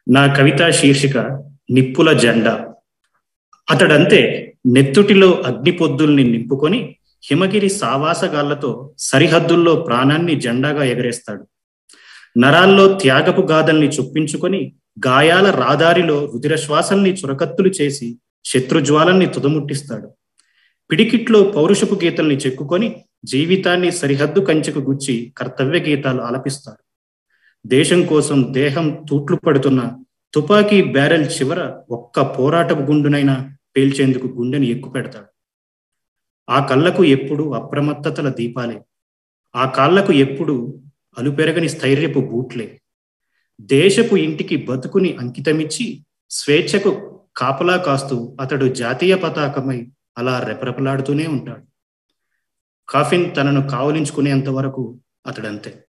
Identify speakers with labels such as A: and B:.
A: నా కవిత శీర్షిక నిప్పుల జెండా అతడంతే నెత్తుటిలో అగ్నిపొద్దుల్ని నింపుకొని హిమగిరి సావాసగాళ్లతో సరిహద్దుల్లో ప్రాణాన్ని జెండాగా ఎగరేస్తాడు నరాల్లో త్యాగపు గాథల్ని చొప్పించుకొని గాయాల రాదారిలో రుధిర శ్వాసల్ని చురకత్తులు చేసి శత్రుజ్వాలల్ని తుదముట్టిస్తాడు పిడికిట్లో పౌరుషపు గీతల్ని చెక్కుకొని జీవితాన్ని సరిహద్దు కంచెకు గుచ్చి కర్తవ్య గీతాలు ఆలపిస్తాడు దేశం కోసం దేహం తూట్లు పడుతున్న తుపాకీ బ్యారెల్ చివర ఒక్క పోరాటపు గుండునైనా పేల్చేందుకు గుండెని ఎక్కుపెడతాడు ఆ కళ్ళకు ఎప్పుడు అప్రమత్తతల దీపాలే ఆ కాళ్లకు ఎప్పుడు అలుపెరగని స్థైర్యపు బూట్లే దేశపు ఇంటికి బతుకుని అంకితమిచ్చి స్వేచ్ఛకు కాపలా కాస్తూ అతడు జాతీయ పతాకమై అలా రెపరెపలాడుతూనే ఉంటాడు కాఫిన్ తనను కావలించుకునేంత వరకు అతడంతే